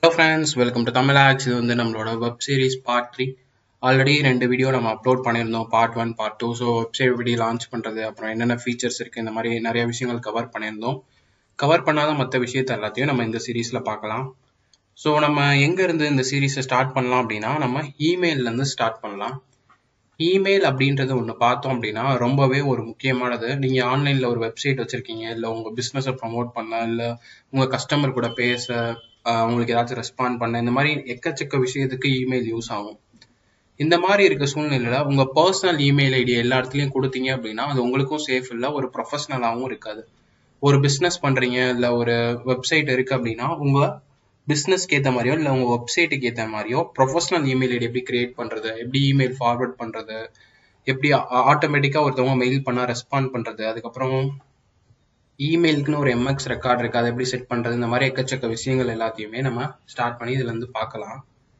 Hello friends welcome to Tamil Hacks இது வந்து நம்மளோட web series part three already ரெண்டு வீடியோ நம்ம அப்லோட் பண்ணியிருந்தோம் part one part two so website எப்படி லான்ச் பண்ணுறது அப்புறம் என்னென்ன ஃபீச்சர்ஸ் இருக்குது இந்த மாதிரி நிறைய விஷயங்கள் கவர் பண்ணியிருந்தோம் கவர் பண்ணாத மற்ற விஷயத்த எல்லாத்தையும் நம்ம இந்த சீரீஸில் பார்க்கலாம் ஸோ நம்ம எங்கேருந்து இந்த சீரீஸை ஸ்டார்ட் பண்ணலாம் அப்படின்னா நம்ம இமெயிலேருந்து ஸ்டார்ட் பண்ணலாம் இமெயில் அப்படின்றது ஒன்று பார்த்தோம் அப்படின்னா ரொம்பவே ஒரு முக்கியமானது நீங்கள் ஆன்லைனில் ஒரு வெப்சைட் வச்சுருக்கீங்க இல்லை உங்கள் பிஸ்னஸை ப்ரமோட் பண்ண இல்லை உங்கள் கஸ்டமர் கூட பேச ஆஹ் உங்களுக்கு ஏதாச்சும் ரெஸ்பாண்ட் பண்ண இந்த மாதிரி எக்கச்சக்க விஷயத்துக்கு இமெயில் யூஸ் ஆகும் இந்த மாதிரி இருக்க சூழ்நிலையில உங்க பர்சனல் இமெயில் ஐடி எல்லா இடத்துலயும் கொடுத்தீங்க அப்படின்னா அது உங்களுக்கும் சேஃப் இல்லை ஒரு ப்ரொஃபஷனலாகவும் இருக்காது ஒரு பிஸ்னஸ் பண்றீங்க இல்லை ஒரு வெப்சைட் இருக்கு அப்படின்னா உங்க பிஸ்னஸ்க்கு ஏற்ற மாதிரியோ இல்லை உங்க வெப்சைட்டுக்கு ஏற்ற மாதிரியோ ப்ரொஃபஷனல் இமெயில் ஐடி எப்படி கிரியேட் பண்றது எப்படி இமெயில் ஃபார்வர்ட் பண்றது எப்படி ஆட்டோமேட்டிக்கா ஒருத்தவங்க மெயில் பண்ணா ரெஸ்பாண்ட் பண்றது அதுக்கப்புறம் இமெயிலுக்குன்னு ஒரு எம்எக்ஸ் ரெக்கார்ட் இருக்கு அதை எப்படி செட் பண்றது இந்த மாதிரி எக்கச்சக்க விஷயங்கள் எல்லாத்தையுமே நம்ம ஸ்டார்ட் பண்ணி இதுல இருந்து பார்க்கலாம்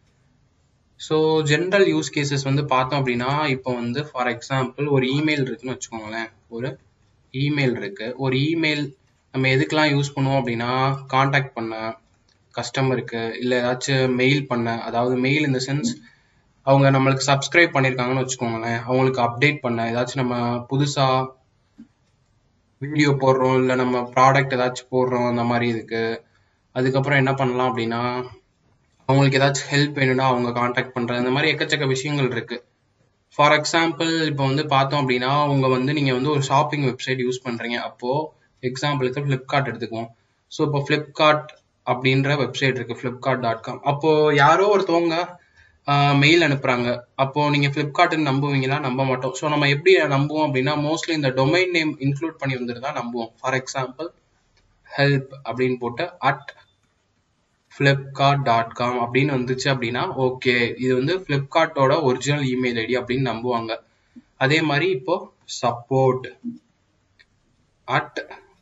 ஸோ ஜென்ரல் யூஸ் கேசஸ் வந்து பார்த்தோம் அப்படின்னா இப்போ வந்து ஃபார் எக்ஸாம்பிள் ஒரு இமெயில் இருக்குன்னு வச்சுக்கோங்களேன் ஒரு இமெயில் இருக்கு ஒரு இமெயில் நம்ம எதுக்கெல்லாம் யூஸ் பண்ணுவோம் அப்படின்னா காண்டாக்ட் பண்ண கஸ்டமருக்கு இல்லை ஏதாச்சும் மெயில் பண்ண அதாவது மெயில் இந்த சென்ஸ் அவங்க நம்மளுக்கு சப்ஸ்கிரைப் பண்ணியிருக்காங்கன்னு வச்சுக்கோங்களேன் அவங்களுக்கு அப்டேட் பண்ண ஏதாச்சும் நம்ம புதுசாக வீடியோ போடுறோம் இல்லை நம்ம ப்ராடக்ட் ஏதாச்சும் போடுறோம் அந்த மாதிரி இதுக்கு அதுக்கப்புறம் என்ன பண்ணலாம் அப்படின்னா அவங்களுக்கு ஏதாச்சும் ஹெல்ப் வேணும்னா அவங்க காண்டாக்ட் பண்றது இந்த மாதிரி எக்கச்சக்க விஷயங்கள் இருக்கு ஃபார் எக்ஸாம்பிள் இப்போ வந்து பார்த்தோம் அப்படின்னா உங்க வந்து நீங்க வந்து ஒரு ஷாப்பிங் வெப்சைட் யூஸ் பண்றீங்க அப்போ எக்ஸாம்பிளுக்கு ஃப்ளிப்கார்ட் எடுத்துக்குவோம் ஸோ இப்போ ஃப்ளிப்கார்ட் அப்படின்ற வெப்சைட் இருக்கு ஃப்ளிப்கார்ட் டாட் காம் அப்போ யாரோ ஒருத்தவங்க மெயில் அனுப்புறாங்க அப்போ நீங்க ஃப்ளிப்கார்ட்னு நம்புவீங்களா நம்ப மாட்டோம் ஸோ நம்ம எப்படி நம்புவோம் அப்படின்னா மோஸ்ட்லி இந்த டொமைன் நேம் இன்க்ளூட் பண்ணி வந்துட்டு தான் நம்புவோம் ஃபார் எக்ஸாம்பிள் ஹெல்ப் அப்படின்னு போட்டு அட் ஃப்ளிப்கார்ட் டாட் காம் அப்படின்னு வந்துச்சு அப்படின்னா ஓகே இது வந்து ஃப்ளிப்கார்ட்டோட ஒரிஜினல் இமெயில் ஐடி அப்படின்னு நம்புவாங்க அதே மாதிரி இப்போ support at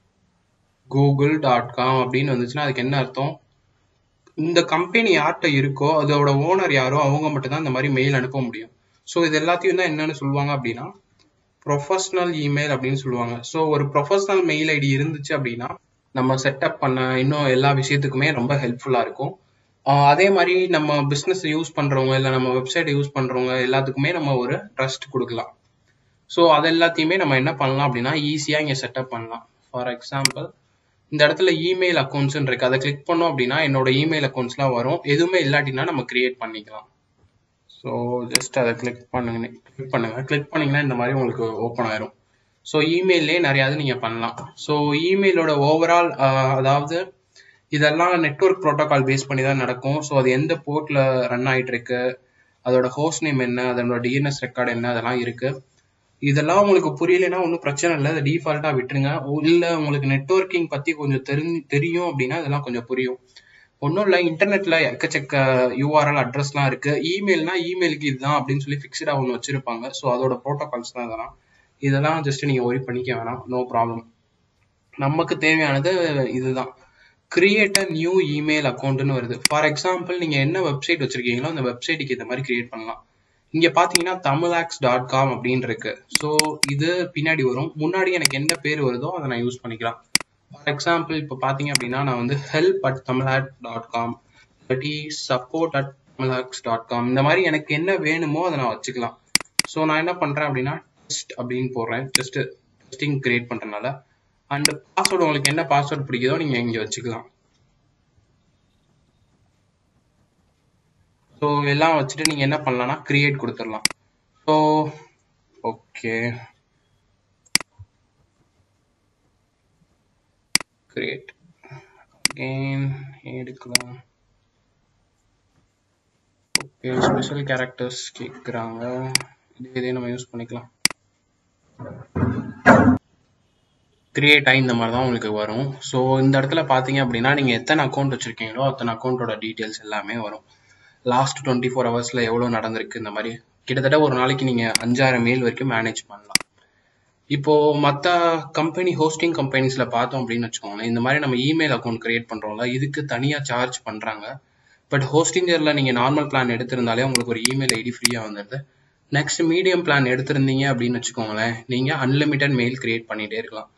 Google dot com அப்படின்னு வந்துச்சுன்னா அதுக்கு என்ன அர்த்தம் இந்த கம்பெனி யார்கிட்ட இருக்கோ அதோட ஓனர் யாரோ அவங்க மட்டும் தான் இந்த மாதிரி மெயில் அனுப்ப முடியும் ஸோ இது எல்லாத்தையும் தான் என்னன்னு சொல்லுவாங்க அப்படின்னா ப்ரொஃபஷனல் இமெயில் அப்படின்னு சொல்லுவாங்க ஸோ ஒரு ப்ரொஃபஷனல் மெயில் ஐடி இருந்துச்சு அப்படின்னா நம்ம செட்டப் பண்ண இன்னும் எல்லா விஷயத்துக்குமே ரொம்ப ஹெல்ப்ஃபுல்லாக இருக்கும் அதே மாதிரி நம்ம பிஸ்னஸ் யூஸ் பண்ணுறவங்க இல்லை நம்ம வெப்சைட் யூஸ் பண்ணுறவங்க எல்லாத்துக்குமே நம்ம ஒரு ட்ரஸ்ட் கொடுக்கலாம் ஸோ அது எல்லாத்தையுமே நம்ம என்ன பண்ணலாம் அப்படின்னா ஈஸியாக இங்கே செட்டப் பண்ணலாம் ஃபார் எக்ஸாம்பிள் இந்த இடத்துல இமெயில் அக்கௌண்ட்ஸ் இருக்கு அதை கிளிக் பண்ணோம் அப்படின்னா என்னோட இமெயில் அக்கௌண்ட்ஸ்லாம் வரும் எதுவுமே இல்லாட்டினா நம்ம கிரியேட் பண்ணிக்கலாம் ஸோ ஜஸ்ட் அதை கிளிக் பண்ணுங்க கிளிக் பண்ணுங்க கிளிக் பண்ணீங்கன்னா இந்த மாதிரி உங்களுக்கு ஓப்பன் ஆயிரும் ஸோ இமெயிலே நிறையாவது நீங்கள் பண்ணலாம் ஸோ இமெயிலோட ஓவரால் அதாவது இதெல்லாம் நெட்ஒர்க் ப்ரோட்டோகால் பேஸ் பண்ணி தான் நடக்கும் ஸோ அது எந்த போர்ட்டில் ரன் ஆகிட்டு இருக்கு அதோட ஹோஸ்ட் நேம் என்ன அதோட டிஎன்எஸ் ரெக்கார்டு என்ன அதெல்லாம் இருக்கு இதெல்லாம் உங்களுக்கு புரியலைன்னா ஒன்றும் பிரச்சனை இல்லை அதை டிஃபால்ட்டாக விட்டுருங்க இல்லை உங்களுக்கு நெட்ஒர்க்கிங் பற்றி கொஞ்சம் தெரிஞ்சு தெரியும் அப்படின்னா இதெல்லாம் கொஞ்சம் புரியும் ஒன்றும் இல்லை இன்டர்நெட்டில் எக்கச்சக்க யூஆர்எல் அட்ரஸ்லாம் இருக்கு இமெயில்னா இமெயிலுக்கு இதுதான் அப்படின்னு சொல்லி ஃபிக்ஸ்டாக ஒன்று வச்சிருப்பாங்க ஸோ அதோட ப்ரோட்டோகால்ஸ் தான் இதெல்லாம் இதெல்லாம் ஜஸ்ட் நீங்கள் ஒரி பண்ணிக்க வேணாம் நோ ப்ராப்ளம் நமக்கு தேவையானது இதுதான் கிரியேட் அ நியூ இமெயில் அக்கௌண்ட்னு வருது ஃபார் எக்ஸாம்பிள் நீங்கள் என்ன வெப்சைட் வச்சிருக்கீங்களோ அந்த வெப்சைட்டுக்கு இந்த மாதிரி கிரியேட் பண்ணலாம் இங்கே பார்த்தீங்கன்னா தமிழாக்ஸ் டாட் காம் அப்படின்னு இருக்கு ஸோ இது பின்னாடி வரும் முன்னாடி எனக்கு எந்த பேர் வருதோ அதை நான் யூஸ் பண்ணிக்கலாம் ஃபார் எக்ஸாம்பிள் இப்போ பார்த்தீங்க அப்படின்னா நான் வந்து help at Tamilhack dot com இல்லாட்டி support at Tamilhacks dot com இந்த மாதிரி எனக்கு என்ன வேணுமோ அதை நான் வச்சுக்கலாம் ஸோ நான் என்ன பண்ணுறேன் அப்படின்னா டெஸ்ட் அப்படின்னு போடுறேன் ஜஸ்ட் டெஸ்டிங் கிரியேட் பண்ணுறதுனால அண்ட் பாஸ்வேர்டு உங்களுக்கு என்ன பாஸ்வேர்டு பிடிக்குதோ நீங்கள் இங்கே வச்சுக்கலாம் ஸோ எல்லாம் வச்சுட்டு நீங்கள் என்ன பண்ணலாம்னா கிரியேட் கொடுத்துடலாம் ஸோ ஓகே கிரியேட் அகெயின் எடுக்கலாம் ஓகே ஸ்பெஷல் கேரக்டர்ஸ் கேட்குறாங்க இதே இதே நம்ம யூஸ் பண்ணிக்கலாம் கிரியேட் ஆகி இந்த மாதிரி தான் உங்களுக்கு வரும் ஸோ இந்த இடத்துல பார்த்தீங்க அப்படின்னா நீங்கள் எத்தனை அக்கௌண்ட் வச்சுருக்கீங்களோ அத்தனை அக்கௌண்ட்டோட டீட்டெயில்ஸ் எல்லாமே வரும் லாஸ்ட் டுவெண்ட்டி ஃபோர் ஹவர்ஸில் எவ்வளோ நடந்திருக்கு இந்த மாதிரி கிட்டத்தட்ட ஒரு நாளைக்கு நீங்கள் அஞ்சாயிரம் மெயில் வரைக்கும் மேனேஜ் பண்ணலாம் இப்போ மற்ற கம்பெனி ஹோஸ்டிங் கம்பெனிஸில் பார்த்தோம் அப்படின்னு வச்சுக்கோங்களேன் இந்த மாதிரி நம்ம இமெயில் அக்கௌண்ட் கிரியேட் பண்ணுறோம்ல இதுக்கு தனியாக சார்ஜ் பண்ணுறாங்க பட் ஹோஸ்டிங்கரில் நீங்கள் நார்மல் பிளான் எடுத்திருந்தாலே உங்களுக்கு ஒரு இமெயில் ஐடி ஃப்ரீயாக வந்துடுது நெக்ஸ்ட் மீடியம் பிளான் எடுத்திருந்தீங்க அப்படின்னு வச்சுக்கோங்களேன் நீங்கள் அன்லிமிட்டட் மெயில் கிரியேட் பண்ணிகிட்டே இருக்கலாம்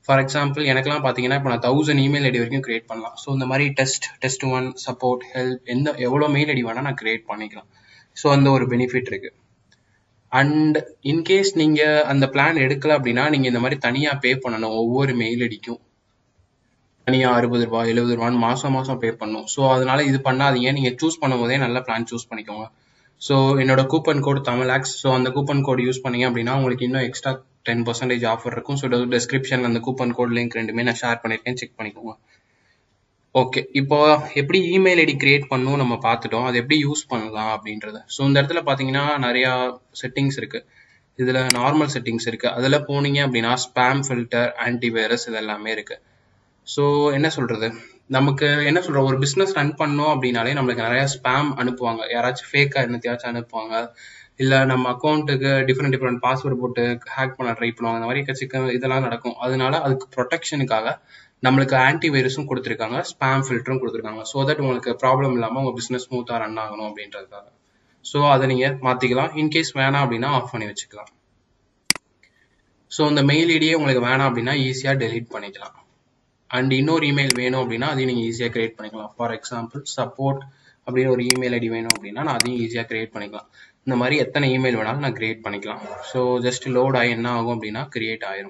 ஃபார் எக்ஸாம்பிள் எனக்குலாம் பார்த்தீங்கன்னா இப்போ நான் தௌசண்ட் இமெயில் ஐடி வரைக்கும் கிரியேட் பண்ணலாம் ஸோ இந்த மாதிரி test test one support help எந்த எவ்வளோ மெயில் ஐடி வேணால் நான் கிரியேட் பண்ணிக்கலாம் ஸோ அந்த ஒரு பெனிஃபிட் இருக்கு அண்ட் இன்கேஸ் நீங்கள் அந்த பிளான் எடுக்கல அப்படின்னா நீங்கள் இந்த மாதிரி தனியாக பே பண்ணணும் ஒவ்வொரு மெயில் ஐடிக்கும் தனியாக அறுபது ரூபா எழுபது ரூபான்னு மாதம் மாதம் பே பண்ணணும் ஸோ அதனால இது பண்ணாதீங்க நீங்கள் சூஸ் பண்ணும்போதே நல்ல பிளான் சூஸ் பண்ணிக்கோங்க ஸோ என்னோட coupon code Tamil Hacks so அந்த கூப்பன் கோட் யூஸ் பண்ணீங்க அப்படின்னா உங்களுக்கு இன்னும் எக்ஸ்ட்ரா டென் பர்சன்டேஜ் ஆஃபர் இருக்கும் ஸோ டிஸ்கிரிப்ஷனில் அந்த கூப்பன் கோட் லிங்க் ரெண்டுமே நான் ஷேர் பண்ணியிருக்கேன் செக் பண்ணிக்கோங்க ஓகே இப்போ எப்படி இமெயில் ஐடி கிரியேட் பண்ணணும் நம்ம பார்த்துட்டோம் அது எப்படி யூஸ் பண்ணலாம் அப்படின்றத ஸோ இந்த இடத்துல பார்த்தீங்கன்னா நிறையா செட்டிங்ஸ் இருக்கு இதில் நார்மல் செட்டிங்ஸ் இருக்கு அதில் போனீங்க அப்படின்னா ஸ்பேம் ஃபில்டர் ஆன்டிவைரஸ் இது எல்லாமே இருக்கு ஸோ என்ன சொல்றது நமக்கு என்ன சொல்ற ஒரு பிஸ்னஸ் ரன் பண்ணோம் அப்படின்னாலே நம்மளுக்கு நிறைய ஸ்பேம் அனுப்புவாங்க யாராச்சும் ஃபேக்காக என்னத்தையாச்சும் அனுப்புவாங்க இல்லை நம்ம அக்கௌண்ட்டுக்கு டிஃப்ரெண்ட் டிஃப்ரெண்ட் பாஸ்வேர்டு போட்டு ஹேக் பண்ண ட்ரை பண்ணுவாங்க இந்த மாதிரி கட்சிக்க இதெல்லாம் நடக்கும் அதனால அதுக்கு ப்ரொடெக்ஷனுக்காக நம்மளுக்கு ஆன்டி வைரஸும் கொடுத்துருக்காங்க ஸ்பேம் ஃபில்டரும் கொடுத்துருக்காங்க ஸோ தட் உங்களுக்கு ப்ராப்ளம் இல்லாமல் உங்கள் பிஸ்னஸ் ஸ்மூத்தாக ரன் ஆகணும் அப்படின்றதுக்காக ஸோ அதை நீங்கள் மாற்றிக்கலாம் இன்கேஸ் வேணாம் அப்படின்னா ஆஃப் பண்ணி வச்சுக்கலாம் ஸோ இந்த மெயில் ஐடியே உங்களுக்கு வேணாம் அப்படின்னா ஈஸியாக டெலீட் பண்ணிக்கலாம் அண்ட் இன்னொரு இமெயில் வேணும் அப்படின்னா அதையும் நீங்கள் ஈஸியாக கிரியேட் பண்ணிக்கலாம் ஃபார் எக்ஸாம்பிள் சப்போர்ட் அப்படின்னு ஒரு இமெயில் ஐடி வேணும் அப்படின்னா நான் அதையும் ஈஸியாக கிரியேட் பண்ணிக்கலாம் இந்த மாதிரி எத்தனை இமெயில் வேணாலும் நான் கிரியேட் பண்ணிக்கலாம் ஸோ ஜஸ்ட் லோட் ஆகி என்ன ஆகும் அப்படின்னா கிரியேட் ஆயிரும்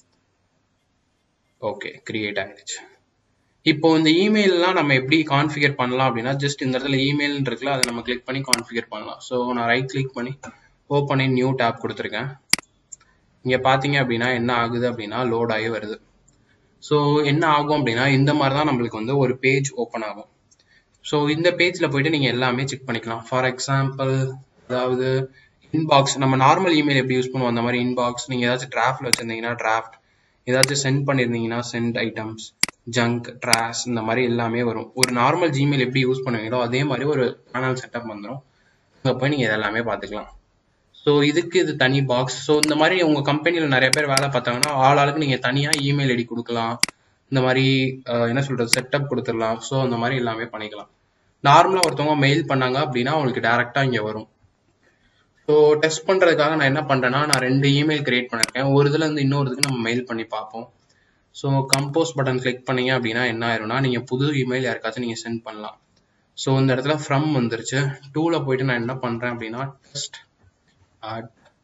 ஓகே கிரியேட் ஆயிடுச்சு இப்போ இந்த இமெயிலெலாம் நம்ம எப்படி கான்ஃபிகர் பண்ணலாம் அப்படின்னா ஜஸ்ட் இந்த இடத்துல இமெயில் இருக்குல்ல அதை நம்ம கிளிக் பண்ணி கான்ஃபிகர் பண்ணலாம் ஸோ நான் ரைட் கிளிக் பண்ணி ஓப்பன் இன் நியூ டேப் கொடுத்துருக்கேன் இங்கே பார்த்தீங்க அப்படின்னா என்ன ஆகுது அப்படின்னா லோட் ஆகி வருது ஸோ என்ன ஆகும் அப்படின்னா இந்த மாதிரி தான் நம்மளுக்கு வந்து ஒரு பேஜ் ஓப்பன் ஆகும் ஸோ இந்த பேஜில் போயிட்டு நீங்கள் எல்லாமே செக் பண்ணிக்கலாம் ஃபார் எக்ஸாம்பிள் அதாவது இன்பாக்ஸ் நம்ம நார்மல் இமெயில் எப்படி யூஸ் பண்ணுவோம் அந்த மாதிரி இன்பாக்ஸ் நீங்கள் ஏதாச்சும் டிராஃப்டில் வச்சுருந்தீங்கன்னா டிராஃப்ட் ஏதாச்சும் சென்ட் பண்ணியிருந்தீங்கன்னா சென்ட் ஐட்டம்ஸ் ஜங்க் ட்ராஷ் இந்த மாதிரி எல்லாமே வரும் ஒரு நார்மல் ஜிமெயில் எப்படி யூஸ் பண்ணுவீங்களோ அதே மாதிரி ஒரு பேனல் செட்டப் வந்துடும் அங்கே போய் நீங்கள் இதெல்லாமே பார்த்துக்கலாம் ஸோ இதுக்கு இது தனி பாக்ஸ் ஸோ இந்த மாதிரி உங்கள் கம்பெனியில் நிறைய பேர் வேலை பார்த்தாங்கன்னா ஆள் ஆளுக்கு நீங்கள் தனியாக இமெயில் ஐடி கொடுக்கலாம் இந்த மாதிரி என்ன சொல்கிறது செட்டப் கொடுத்துடலாம் ஸோ அந்த மாதிரி எல்லாமே பண்ணிக்கலாம் நார்மலாக ஒருத்தவங்க மெயில் பண்ணாங்க அப்படின்னா அவங்களுக்கு டேரெக்டாக இங்கே வரும் ஸோ டெஸ்ட் பண்ணுறதுக்காக நான் என்ன பண்ணுறேன்னா நான் ரெண்டு இமெயில் கிரியேட் பண்ணியிருக்கேன் ஒரு இதில் இருந்து இன்னொரு இதுக்கு நம்ம மெயில் பண்ணி பார்ப்போம் ஸோ கம்போஸ் பட்டன் கிளிக் பண்ணீங்க அப்படின்னா என்ன ஆயிரும்னா நீங்கள் புது இமெயில் யாருக்காச்சும் நீங்கள் சென்ட் பண்ணலாம் ஸோ இந்த இடத்துல ஃப்ரம் வந்துருச்சு டூவில் போயிட்டு நான் என்ன பண்ணுறேன் அப்படின்னா test at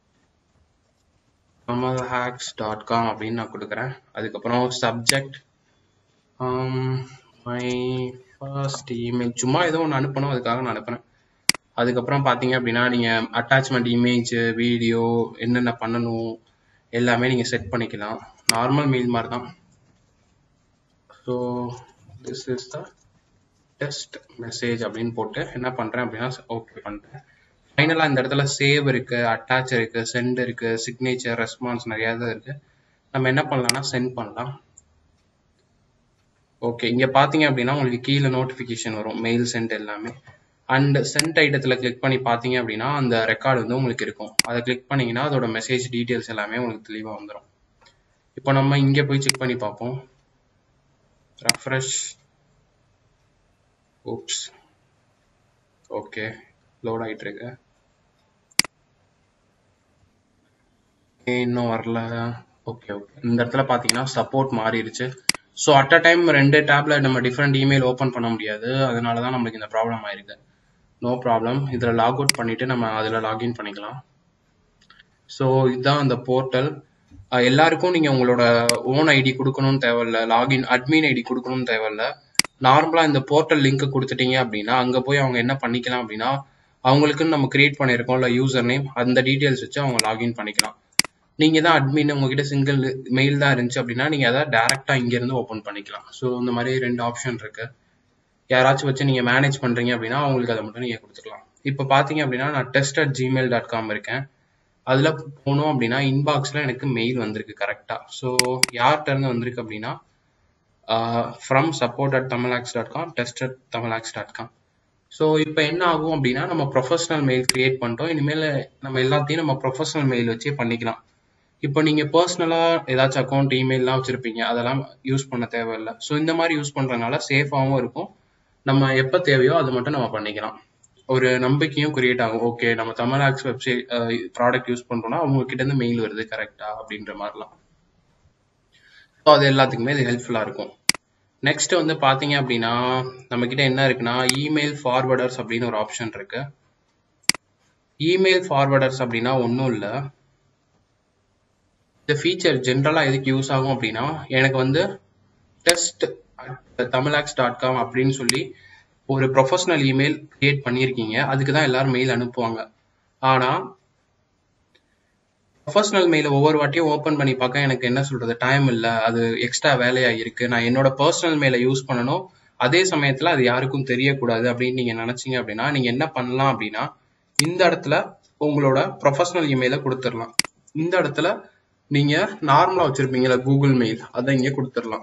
Kamalhacks dot com அப்படின்னு நான் கொடுக்குறேன் அதுக்கப்புறம் சப்ஜெக்ட் மை ஃபர்ஸ்ட் இமெயில் சும்மா ஏதோ ஒன்று அனுப்பணும் அதுக்காக நான் அனுப்புகிறேன் அதுக்கப்புறம் பார்த்தீங்க அப்படின்னா நீங்கள் அட்டாச்மெண்ட் இமேஜ் வீடியோ என்னென்ன பண்ணணும் எல்லாமே நீங்கள் செட் பண்ணிக்கலாம் நார்மல் மெயில் மாதிரி தான் so this is the test message அப்படின்னு போட்டு என்ன பண்ணுறேன் அப்படின்னா ஓகே பண்ணுறேன் ஃபைனலாக இந்த இடத்துல சேவ் இருக்கு அட்டாச் இருக்கு சென்ட் இருக்கு சிக்னேச்சர் ரெஸ்பான்ஸ் நிறையா தான் இருக்கு நம்ம என்ன பண்ணலாம்னா சென்ட் பண்ணலாம் ஓகே இங்கே பார்த்தீங்க அப்படின்னா உங்களுக்கு கீழே நோட்டிஃபிகேஷன் வரும் மெயில் சென்ட் எல்லாமே அண்ட் சென்ட் ஐட்டத்தில் கிளிக் பண்ணி பார்த்தீங்க அப்படின்னா அந்த ரெக்கார்டு வந்து உங்களுக்கு இருக்கும் அதை கிளிக் பண்ணீங்கன்னா அதோட மெசேஜ் டீட்டெயில்ஸ் எல்லாமே உங்களுக்கு தெளிவாக வந்துடும் இப்போ நம்ம இங்கே போய் செக் பண்ணி பார்ப்போம் ரெஃப்ரெஷ் ஓப்ஸ் ஓகே லோட் ஆகிட்டு இருக்கு இன்னும் வரல ஓகே ஓகே இந்த இடத்துல பார்த்தீங்கன்னா சப்போர்ட் மாறிடுச்சு ஸோ அட் அ டைம் ரெண்டு டேப்ல நம்ம டிஃப்ரெண்ட் இமெயில் ஓப்பன் பண்ண முடியாது அதனால தான் நம்மளுக்கு இந்த ப்ராப்ளம் ஆயிருக்கு நோ ப்ராப்ளம் இதில் லாக் அவுட் பண்ணிட்டு நம்ம அதில் லாகின் பண்ணிக்கலாம் ஸோ இதுதான் அந்த போர்ட்டல் எல்லாருக்கும் நீங்கள் உங்களோட ஓன் ஐடி கொடுக்கணும்னு தேவையில்ல லாகின் அட்மின் ஐடி கொடுக்கணும்னு தேவையில்ல நார்மலாக இந்த போர்ட்டல் லிங்க் கொடுத்துட்டீங்க அப்படின்னா அங்கே போய் அவங்க என்ன பண்ணிக்கலாம் அப்படின்னா அவங்களுக்குன்னு நம்ம கிரியேட் பண்ணியிருக்கோம் இல்லை யூசர் நேம் அந்த டீட்டெயில்ஸ் வச்சு அவங்க லாகின் பண்ணிக்கலாம் நீங்கள் தான் அட்மின் உங்ககிட்ட சிங்கிள் மெயில் தான் இருந்துச்சு அப்படின்னா நீங்கள் அதை டேரெக்டாக இங்கேருந்து ஓப்பன் பண்ணிக்கலாம் ஸோ இந்த மாதிரி ரெண்டு ஆப்ஷன் இருக்கு யாராச்சும் வச்சு நீங்கள் மேனேஜ் பண்ணுறீங்க அப்படின்னா அவங்களுக்கு அதை மட்டும் நீங்கள் கொடுத்துக்கலாம் இப்போ பார்த்தீங்க அப்படின்னா நான் test at Gmail dot com இருக்கேன் அதில் போனோம் அப்படின்னா இன்பாக்ஸில் எனக்கு மெயில் வந்திருக்கு கரெக்டாக ஸோ யார்கிட்ட இருந்து வந்திருக்கு அப்படின்னா from support at Tamilhacks dot com test at Tamilhacks dot com so இப்போ என்ன ஆகும் அப்படின்னா நம்ம ப்ரொஃபஷனல் மெயில் கிரியேட் பண்ணிட்டோம் இனிமேல் நம்ம எல்லாத்தையும் நம்ம ப்ரொஃபஷனல் மெயில் வச்சே பண்ணிக்கலாம் இப்போ நீங்கள் பர்சனலாக ஏதாச்சும் அக்கௌண்ட் இமெயிலாம் வச்சுருப்பீங்க அதெல்லாம் யூஸ் பண்ண தேவையில்லை ஸோ இந்த மாதிரி யூஸ் பண்ணுறதுனால சேஃபாகவும் இருக்கும் நம்ம எப்போ தேவையோ அது மட்டும் நம்ம பண்ணிக்கலாம் ஒரு நம்பிக்கையும் கிரியேட் ஆகும் ஓகே நம்ம Tamil Hacks website product use பண்ணுறோம்னா அவங்க கிட்ட இருந்து மெயில் வருது கரெக்டா அப்படின்ற மாதிரிலாம் ஸோ அது எல்லாத்துக்குமே இது ஹெல்ப்ஃபுல்லாக இருக்கும் நெக்ஸ்ட் வந்து பார்த்தீங்க அப்படின்னா நம்மக்கிட்ட என்ன இருக்குன்னா இமெயில் ஃபார்வர்டர்ஸ் அப்படின்னு ஒரு ஆப்ஷன் இருக்கு இமெயில் ஃபார்வர்டர்ஸ் அப்படின்னா ஒன்றும் இல்லை இந்த ஃபீச்சர் ஜென்ரலாக எதுக்கு யூஸ் ஆகும் அப்படின்னா எனக்கு வந்து டெஸ்ட் தமிழாக்ஸ் டாட் காம் அப்படின்னு சொல்லி ஒரு ப்ரொஃபஷனல் இமெயில் கிரியேட் பண்ணியிருக்கீங்க அதுக்கு தான் எல்லாரும் மெயில் அனுப்புவாங்க ஆனால் ப்ரொஃபஷனல் மெயிலை ஒவ்வொரு வாட்டியும் ஓப்பன் பண்ணி பார்க்க எனக்கு என்ன சொல்றது டைம் இல்லை அது எக்ஸ்ட்ரா வேலையா இருக்கு நான் என்னோட பர்சனல் மெயிலை யூஸ் பண்ணணும் அதே சமயத்தில் அது யாருக்கும் தெரியக்கூடாது அப்படின்னு நீங்கள் நினச்சிங்க அப்படின்னா நீங்கள் என்ன பண்ணலாம் அப்படின்னா இந்த இடத்துல உங்களோட ப்ரொஃபஷனல் இமெயிலை கொடுத்துடலாம் இந்த இடத்துல நீங்கள் நார்மலாக வச்சுருப்பீங்களா கூகுள் மெயில் அதை இங்கே கொடுத்துடலாம்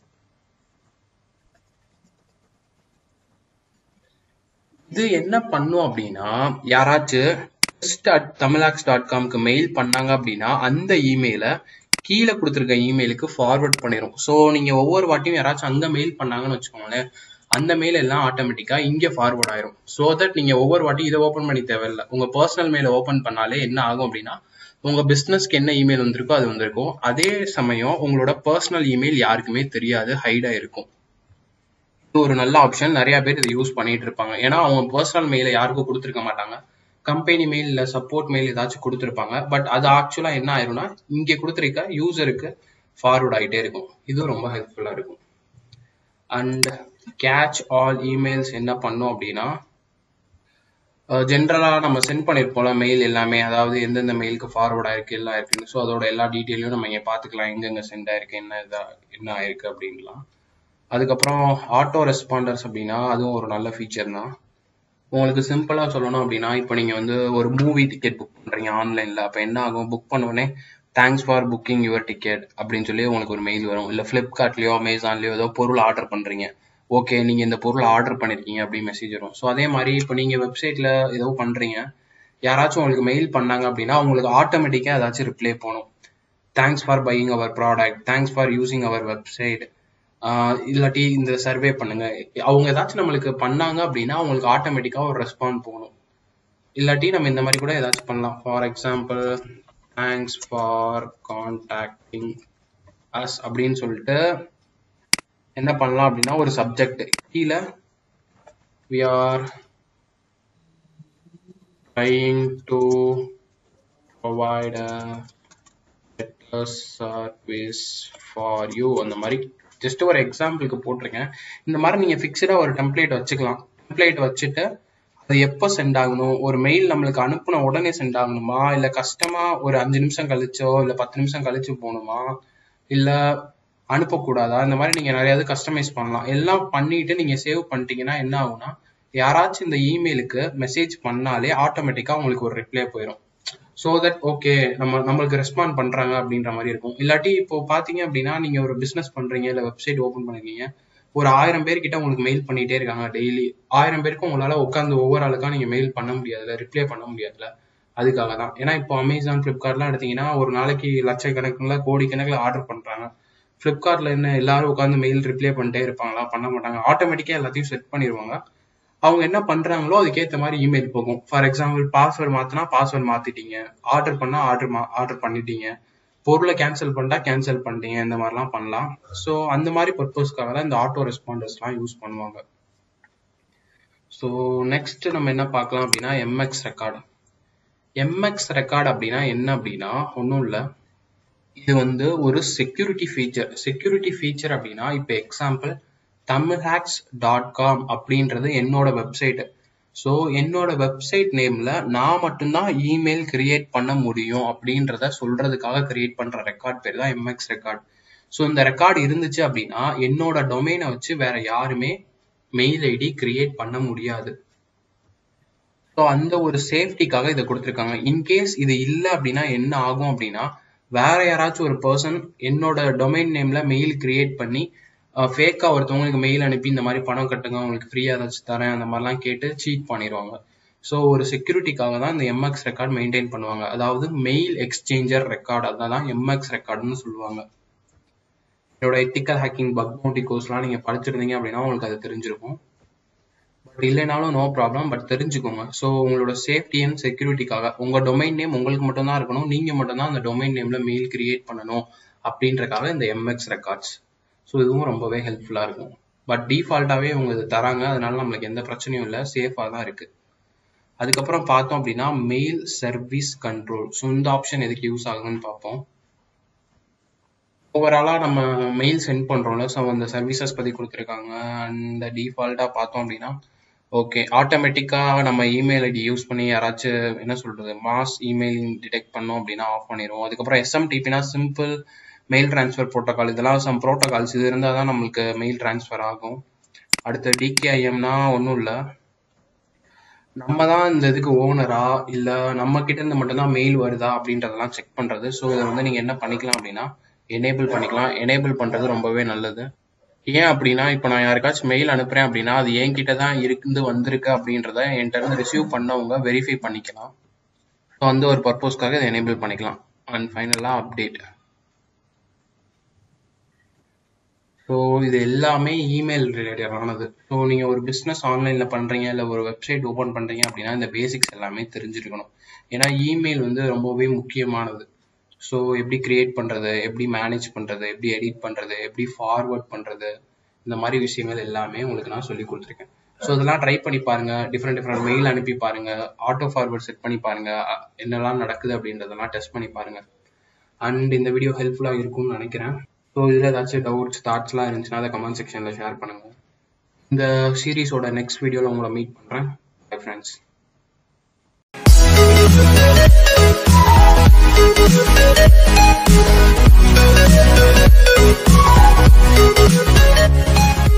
இது என்ன பண்ணும் அப்படின்னா யாராச்சும் டெஸ்ட் அட் தமிழாக்ஸ் டாட் காம்க்கு மெயில் பண்ணாங்க அப்படின்னா அந்த இமெயிலை கீழே கொடுத்துருக்க இமெயிலுக்கு ஃபார்வர்ட் பண்ணிடும் ஸோ நீங்கள் ஒவ்வொரு வாட்டியும் யாராச்சும் அங்கே மெயில் பண்ணாங்கன்னு வச்சுக்கோங்களேன் அந்த மெயில் எல்லாம் ஆட்டோமேட்டிக்காக இங்கே ஃபார்வர்ட் ஆயிரும் ஸோ தட் நீங்கள் ஒவ்வொரு வாட்டியும் இதை ஓப்பன் பண்ணி தேவையில்லை உங்கள் பர்சனல் மெயிலை ஓப்பன் பண்ணாலே என்ன ஆகும் அப்படின்னா உங்கள் பிஸ்னஸ்க்கு என்ன இமெயில் வந்திருக்கோ அது வந்திருக்கும் அதே சமயம் உங்களோட பர்சனல் இமெயில் யாருக்குமே தெரியாது ஹைடாக இருக்கும் இது ஒரு நல்ல ஆப்ஷன் நிறைய பேர் இதை யூஸ் பண்ணிட்டு இருப்பாங்க ஏன்னா அவங்க பர்சனல் மெயிலை யாருக்கும் கொடுத்துருக்க மாட்டாங்க கம்பெனி மெயில் இல்லை சப்போர்ட் மெயில் ஏதாச்சும் கொடுத்துருப்பாங்க பட் அது ஆக்சுவலாக என்ன ஆயிரும்னா இங்கே கொடுத்துருக்க யூசருக்கு ஃபார்வர்ட் ஆகிட்டே இருக்கும் இதுவும் ரொம்ப ஹெல்ப்ஃபுல்லாக இருக்கும் அண்ட் கேட்ச் ஆல் இமெயில்ஸ் என்ன பண்ணும் அப்படின்னா ஜென்ரலாக நம்ம சென்ட் பண்ணியிருப்போம்ல மெயில் எல்லாமே அதாவது எந்தெந்த மெயிலுக்கு ஃபார்வர்ட் ஆயிருக்கு எல்லாம் இருக்குன்னு ஸோ அதோட எல்லா டீட்டெயிலையும் நம்ம இங்கே பார்த்துக்கலாம் எங்கெங்கே சென்ட் ஆயிருக்கு என்ன இதா என்ன ஆயிருக்கு அப்படின்லாம் அதுக்கப்புறம் ஆட்டோ ரெஸ்பாண்டர்ஸ் அப்படின்னா அதுவும் ஒரு நல்ல ஃபீச்சர் தான் உங்களுக்கு சிம்பிளாக சொல்லணும் அப்படின்னா இப்போ நீங்கள் வந்து ஒரு மூவி டிக்கெட் புக் பண்ணுறீங்க ஆன்லைனில் அப்போ என்ன ஆகும் புக் பண்ணோடனே thanks for booking your ticket அப்படின்னு சொல்லி உங்களுக்கு ஒரு மெயில் வரும் இல்லை ஃப்ளிப்கார்ட்லேயோ அமேசான்லேயோ ஏதோ பொருள் ஆர்டர் பண்ணுறீங்க ஓகே நீங்கள் இந்த பொருள் ஆர்டர் பண்ணியிருக்கீங்க அப்படி மெசேஜ் வரும் ஸோ அதே மாதிரி இப்போ நீங்கள் வெப்சைட்டில் ஏதோ பண்ணுறீங்க யாராச்சும் உங்களுக்கு மெயில் பண்ணாங்க அப்படின்னா உங்களுக்கு ஆட்டோமேட்டிக்காக ஏதாச்சும் ரிப்ளை போகணும் thanks for buying our product thanks for using our website இல்லாட்டி இந்த சர்வே பண்ணுங்க அவங்க ஏதாச்சும் நம்மளுக்கு பண்ணாங்க அப்படின்னா அவங்களுக்கு ஆட்டோமேட்டிக்காக ஒரு ரெஸ்பாண்ட் போகணும் இல்லாட்டி நம்ம இந்த மாதிரி கூட ஏதாச்சும் பண்ணலாம் for example thanks for contacting us அப்படின்னு சொல்லிட்டு என்ன பண்ணலாம் அப்படின்னா ஒரு சப்ஜெக்ட் கீழே we are trying to provide better service for you அந்த மாதிரி ஜஸ்ட் ஒரு எக்ஸாம்பிளுக்கு போட்டிருக்கேன் இந்த மாதிரி நீங்கள் ஃபிக்ஸ்டாக ஒரு டெம்ப்ளேட் வச்சுக்கலாம் டெம்ப்ளேட் வச்சுட்டு அது எப்போ சென்ட் ஆகணும் ஒரு மெயில் நம்மளுக்கு அனுப்புன உடனே சென்ட் ஆகணுமா இல்லை கஷ்டமாக ஒரு அஞ்சு நிமிஷம் கழிச்சோ இல்லை பத்து நிமிஷம் கழிச்சு போகணுமா இல்லை அனுப்பக்கூடாதா இந்த மாதிரி நீங்கள் நிறையாவது கஸ்டமைஸ் பண்ணலாம் எல்லாம் பண்ணிட்டு நீங்கள் சேவ் பண்ணிட்டீங்கன்னா என்ன ஆகும்னா யாராச்சும் இந்த இமெயிலுக்கு மெசேஜ் பண்ணாலே ஆட்டோமேட்டிக்காக உங்களுக்கு ஒரு ரிப்ளை போயிடும் ஸோ தட் ஓகே நம்ம நம்மளுக்கு ரெஸ்பாண்ட் பண்ணுறாங்க அப்படின்ற மாதிரி இருக்கும் இல்லாட்டி இப்போ பார்த்தீங்க அப்படின்னா நீங்கள் ஒரு பிஸ்னஸ் பண்ணுறீங்க இல்லை வெப்சைட் ஓப்பன் பண்ணிருக்கீங்க ஒரு ஆயிரம் பேர்கிட்ட உங்களுக்கு மெயில் பண்ணிகிட்டே இருக்காங்க டெய்லி ஆயிரம் பேருக்கு உங்களால் உட்காந்து ஒவ்வொரு ஆளுக்காக நீங்கள் மெயில் பண்ண முடியாதுல்ல ரிப்ளை பண்ண முடியாதுல்ல அதுக்காக தான் ஏன்னா இப்போ அமேசான் ஃப்ளிப்கார்ட்லாம் எடுத்தீங்கன்னா ஒரு நாளைக்கு லட்சக்கணக்கில் கோடிக்கணக்கில் ஆர்டர் பண்ணுறாங்க ஃப்ளிப்கார்ட்டில் என்ன எல்லாரும் உட்காந்து மெயில் ரிப்ளை பண்ணிட்டே இருப்பாங்களா பண்ண மாட்டாங்க ஆட்டோமேட்டிக்காக எல்லாத்தையும் செட் பண்ணிடுவாங்க அவங்க என்ன பண்றாங்களோ அதுக்கேற்ற மாதிரி இமெயில் போகும் ஃபார் எக்ஸாம்பிள் பாஸ்வேர்டு மாத்தினா பாஸ்வேர்டு மாத்திட்டீங்க ஆர்டர் பண்ணா ஆர்டர் ஆர்டர் பண்ணிட்டீங்க பொருளை கேன்சல் பண்ணிட்டா கேன்சல் பண்ணிட்டீங்க இந்த மாதிரிலாம் பண்ணலாம் ஸோ அந்த மாதிரி பர்பஸ்க்காக தான் இந்த ஆட்டோ ரெஸ்பாண்டர்ஸ்லாம் யூஸ் பண்ணுவாங்க ஸோ நெக்ஸ்ட் நம்ம என்ன பார்க்கலாம் அப்படின்னா எம்எக்ஸ் ரெக்கார்டு எம்எக்ஸ் ரெக்கார்டு அப்படின்னா என்ன அப்படின்னா ஒன்றும் இல்லை இது வந்து ஒரு செக்யூரிட்டி ஃபீச்சர் செக்யூரிட்டி ஃபீச்சர் அப்படின்னா இப்போ எக்ஸாம்பிள் தமிழ்ஹேக்ஸ் டாட் காம் அப்படின்றது என்னோட வெப்சைட் ஸோ என்னோட வெப்சைட் நேம்ல நான் மட்டும்தான் இமெயில் கிரியேட் பண்ண முடியும் அப்படின்றத சொல்றதுக்காக கிரியேட் பண்ற ரெக்கார்ட் பேர் தான் எம்எக்ஸ் ரெக்கார்ட் ஸோ இந்த ரெக்கார்டு இருந்துச்சு அப்படின்னா என்னோட டொமைனை வச்சு வேற யாருமே மெயில் ஐடி கிரியேட் பண்ண முடியாது ஸோ அந்த ஒரு சேஃப்டிக்காக இதை கொடுத்துருக்காங்க இன்கேஸ் இது இல்லை அப்படின்னா என்ன ஆகும் அப்படின்னா வேற யாராச்சும் ஒரு பர்சன் என்னோட டொமைன் நேம்ல மெயில் கிரியேட் பண்ணி ஃபேக்கா ஒருத்தவங்களுக்கு மெயில் அனுப்பி இந்த மாதிரி பணம் கட்டுங்க உங்களுக்கு ஃப்ரீயா ஏதாச்சும் தரேன் அந்த மாதிரிலாம் கேட்டு சீட் பண்ணிடுவாங்க ஸோ ஒரு செக்யூரிட்டிக்காக தான் இந்த எம்எக்ஸ் ரெக்கார்ட் மெயின்டைன் பண்ணுவாங்க அதாவது மெயில் எக்ஸ்சேஞ்சர் ரெக்கார்ட் அதான் எம்எக்ஸ் ரெக்கார்டுன்னு சொல்லுவாங்க என்னோட எத்திக்கல் ஹேக்கிங் பக் பவுண்டி கோர்ஸ்லாம் நீங்க படிச்சிருந்தீங்க அப்படின்னா உங்களுக்கு அது தெரிஞ்சிருக்கும் பட் இல்லைனாலும் நோ ப்ராப்ளம் பட் தெரிஞ்சுக்கோங்க ஸோ உங்களோட சேஃப்டி அண்ட் செக்யூரிட்டிக்காக உங்க டொமைன் நேம் உங்களுக்கு மட்டும் தான் இருக்கணும் நீங்க மட்டும் தான் அந்த டொமைன் நேம்ல மெயில் கிரியேட் பண்ணணும் அப்படின்றக்காக இந்த எம்எக்ஸ் ரெக்கார்ட்ஸ் ஸோ இதுவும் ரொம்பவே ஹெல்ப்ஃபுல்லாக இருக்கும் பட் டிஃபால்ட்டாகவே இவங்க இது தராங்க அதனால நம்மளுக்கு எந்த பிரச்சனையும் இல்லை சேஃபாக தான் இருக்குது அதுக்கப்புறம் பார்த்தோம் அப்படின்னா மெயில் சர்வீஸ் கண்ட்ரோல் ஸோ இந்த ஆப்ஷன் எதுக்கு யூஸ் ஆகுதுன்னு பார்ப்போம் ஓவராலாக நம்ம மெயில் சென்ட் பண்ணுறோம்ல ஸோ அந்த சர்வீசஸ் பற்றி கொடுத்துருக்காங்க அந்த டிஃபால்ட்டாக பார்த்தோம் அப்படின்னா ஓகே ஆட்டோமேட்டிக்காக நம்ம இமெயில் ஐடி யூஸ் பண்ணி யாராச்சும் என்ன சொல்கிறது மாஸ் இமெயில் டிடெக்ட் பண்ணோம் அப்படின்னா ஆஃப் பண்ணிடுவோம் அதுக்கப்புறம் எஸ்எம்டிபினா சிம்பிள் மெயில் ட்ரான்ஸ்ஃபர் ப்ரோட்டோகால் இதெல்லாம் சம் ப்ரோட்டோகால்ஸ் இது இருந்தால் தான் நம்மளுக்கு மெயில் ட்ரான்ஸ்ஃபர் ஆகும் அடுத்து டிகேஐஎம்னா ஒன்றும் இல்லை நம்ம தான் இந்த இதுக்கு ஓனரா இல்லை நம்ம கிட்ட இருந்து மட்டும்தான் மெயில் வருதா அப்படின்றதெல்லாம் செக் பண்ணுறது ஸோ இதை வந்து நீங்கள் என்ன பண்ணிக்கலாம் அப்படின்னா எனேபிள் பண்ணிக்கலாம் எனேபிள் பண்ணுறது ரொம்பவே நல்லது ஏன் அப்படின்னா இப்போ நான் யாருக்காச்சும் மெயில் அனுப்புறேன் அப்படின்னா அது என்கிட்ட தான் இருந்து வந்திருக்கு அப்படின்றத என்கிட்ட இருந்து ரிசீவ் பண்ணவங்க வெரிஃபை பண்ணிக்கலாம் ஸோ அந்த ஒரு பர்பஸ்க்காக இதை எனேபிள் பண்ணிக்கலாம் அண்ட் ஃபைனலாக அப்டேட் ஸோ இது எல்லாமே இமெயில் ரிலேட்டடானது ஸோ நீங்கள் ஒரு பிஸ்னஸ் ஆன்லைனில் பண்ணுறீங்க இல்லை ஒரு வெப்சைட் ஓப்பன் பண்ணுறீங்க அப்படின்னா இந்த பேசிக்ஸ் எல்லாமே தெரிஞ்சிருக்கணும் ஏன்னா இமெயில் வந்து ரொம்பவே முக்கியமானது ஸோ எப்படி கிரியேட் பண்ணுறது எப்படி மேனேஜ் பண்ணுறது எப்படி எடிட் பண்ணுறது எப்படி ஃபார்வர்ட் பண்ணுறது இந்த மாதிரி விஷயங்கள் எல்லாமே உங்களுக்கு நான் சொல்லி கொடுத்துருக்கேன் ஸோ இதெல்லாம் ட்ரை பண்ணி பாருங்க டிஃப்ரெண்ட் டிஃப்ரெண்ட் மெயில் அனுப்பி பாருங்க ஆட்டோ ஃபார்வர்ட் செட் பண்ணி பாருங்க என்னெல்லாம் நடக்குது அப்படின்றதெல்லாம் டெஸ்ட் பண்ணி பாருங்க அண்ட் இந்த வீடியோ ஹெல்ப்ஃபுல்லாக இருக்கும்னு நினைக்கிறேன் ஸோ இதில் ஏதாச்சும் டவுட்ஸ் தாட்ஸ்லாம் இருந்துச்சுன்னா அதை கமெண்ட் செக்ஷனில் ஷேர் பண்ணுங்க இந்த சீரீஸோட நெக்ஸ்ட் வீடியோவில் உங்களை மீட் பண்ணுறேன் பை ஃப்ரெண்ட்ஸ் Thank you.